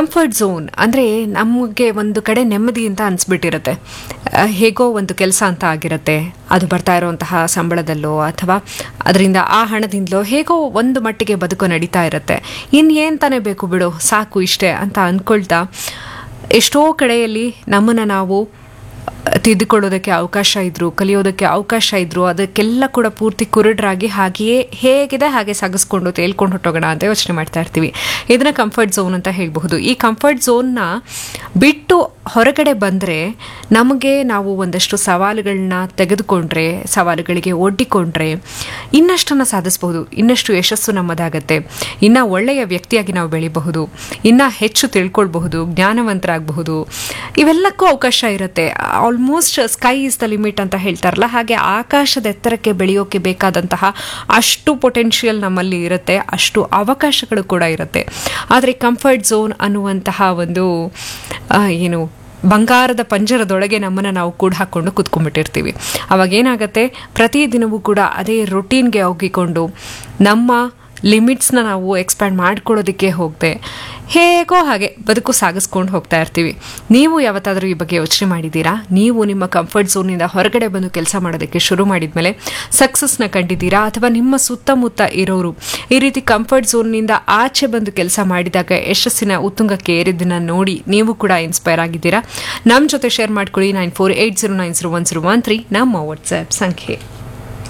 comfort zone ಅಂದರೆ ನಮಗೆ ಒಂದು ಕಡೆ ನೆಮ್ಮದಿ ಅಂತ ಅನಿಸ್ಬಿಟ್ಟಿರುತ್ತೆ ಆ, ಹೇಗೋ ಒಂದು ಕೆಲಸ ಅಂತ ಆಗಿರುತ್ತೆ ಅದು ಬರ್ತಾ ಇರುವಂತಹ ಸಂಬಳದಲ್ಲೋ ಅಥವಾ ಅದರಿಂದ ಆ ಹಣದಿಂದಲೋ ಹೇಗೋ ಒಂದು ಮಟ್ಟಿಗೆ ಬದುಕು ನಡೀತಾ ಇರುತ್ತೆ ಇನ್ನೇನು ತಾನೇ ಬೇಕು ಬಿಡು ಸಾಕು ಇಷ್ಟೇ ಅಂತ ಅಂದ್ಕೊಳ್ತಾ ಎಷ್ಟೋ ಕಡೆಯಲ್ಲಿ ನಮ್ಮನ್ನು ನಾವು ತಿದ್ದುಕೊಳ್ಳೋದಕ್ಕೆ ಅವಕಾಶ ಇದ್ರು ಕಲಿಯೋದಕ್ಕೆ ಅವಕಾಶ ಇದ್ರು ಅದಕ್ಕೆಲ್ಲ ಕೂಡ ಪೂರ್ತಿ ಕುರುಡ್ರಾಗಿ ಹಾಗೆಯೇ ಹೇಗಿದೆ ಹಾಗೆ ಸಾಗಿಸ್ಕೊಂಡು ತೇಲ್ಕೊಂಡು ಹೊಟ್ಟೋಗೋಣ ಅಂತ ಯೋಚನೆ ಮಾಡ್ತಾ ಇರ್ತೀವಿ ಇದನ್ನ ಕಂಫರ್ಟ್ ಝೋನ್ ಅಂತ ಹೇಳಬಹುದು ಈ ಕಂಫರ್ಟ್ ಝೋನ್ನ ಬಿಟ್ಟು ಹೊರಗಡೆ ಬಂದರೆ ನಮಗೆ ನಾವು ಒಂದಷ್ಟು ಸವಾಲುಗಳನ್ನ ತೆಗೆದುಕೊಂಡ್ರೆ ಸವಾಲುಗಳಿಗೆ ಒಡ್ಡಿಕೊಂಡ್ರೆ ಇನ್ನಷ್ಟನ್ನು ಸಾಧಿಸಬಹುದು ಇನ್ನಷ್ಟು ಯಶಸ್ಸು ನಮ್ಮದಾಗತ್ತೆ ಇನ್ನು ಒಳ್ಳೆಯ ವ್ಯಕ್ತಿಯಾಗಿ ನಾವು ಬೆಳಿಬಹುದು ಇನ್ನು ಹೆಚ್ಚು ತಿಳ್ಕೊಳ್ಬಹುದು ಜ್ಞಾನವಂತರಾಗಬಹುದು ಇವೆಲ್ಲಕ್ಕೂ ಅವಕಾಶ ಇರುತ್ತೆ almost sky is the limit ಅಂತ ಹೇಳ್ತಾರಲ್ಲ ಹಾಗೆ ಆಕಾಶದ ಎತ್ತರಕ್ಕೆ ಬೆಳೆಯೋಕೆ ಬೇಕಾದಂತಹ ಅಷ್ಟು ಪೊಟೆನ್ಷಿಯಲ್ ನಮ್ಮಲ್ಲಿ ಇರುತ್ತೆ ಅಷ್ಟು ಅವಕಾಶಗಳು ಕೂಡ ಇರುತ್ತೆ ಆದರೆ ಕಂಫರ್ಟ್ ಝೋನ್ ಅನ್ನುವಂತಹ ಒಂದು ಆ, ಏನು ಬಂಗಾರದ ಪಂಜರದೊಳಗೆ ನಮ್ಮನ್ನು ನಾವು ಕೂಡ ಹಾಕ್ಕೊಂಡು ಕುತ್ಕೊಂಡ್ಬಿಟ್ಟಿರ್ತೀವಿ ಅವಾಗ ಏನಾಗುತ್ತೆ ಪ್ರತಿದಿನವೂ ಕೂಡ ಅದೇ ರೊಟೀನ್ಗೆ ಒಗ್ಗಿಕೊಂಡು ನಮ್ಮ ಲಿಮಿಟ್ಸ್ನ ನಾವು ಎಕ್ಸ್ಪ್ಯಾಂಡ್ ಮಾಡ್ಕೊಳ್ಳೋದಕ್ಕೆ ಹೋಗದೆ ಹೇಗೋ ಹಾಗೆ ಬದುಕು ಸಾಗಿಸ್ಕೊಂಡು ಹೋಗ್ತಾ ಇರ್ತೀವಿ ನೀವು ಯಾವತ್ತಾದರೂ ಈ ಬಗ್ಗೆ ಯೋಚನೆ ಮಾಡಿದ್ದೀರಾ ನೀವು ನಿಮ್ಮ ಕಂಫರ್ಟ್ ಝೋನಿಂದ ಹೊರಗಡೆ ಬಂದು ಕೆಲಸ ಮಾಡೋದಕ್ಕೆ ಶುರು ಮಾಡಿದ್ಮೇಲೆ ಸಕ್ಸಸ್ನ ಕಂಡಿದ್ದೀರಾ ಅಥವಾ ನಿಮ್ಮ ಸುತ್ತಮುತ್ತ ಇರೋರು ಈ ರೀತಿ ಕಂಫರ್ಟ್ ಝೋನ್ನಿಂದ ಆಚೆ ಬಂದು ಕೆಲಸ ಮಾಡಿದಾಗ ಯಶಸ್ಸಿನ ಉತ್ತುಂಗಕ್ಕೆ ಏರಿದ್ದನ್ನ ನೋಡಿ ನೀವು ಕೂಡ ಇನ್ಸ್ಪೈರ್ ಆಗಿದ್ದೀರಾ ನಮ್ಮ ಜೊತೆ ಶೇರ್ ಮಾಡ್ಕೊಳ್ಳಿ nine four eight zero nine zero one zero one three ನಮ್ಮ ವಾಟ್ಸ್ಆ್ಯಪ್ ಸಂಖ್ಯೆ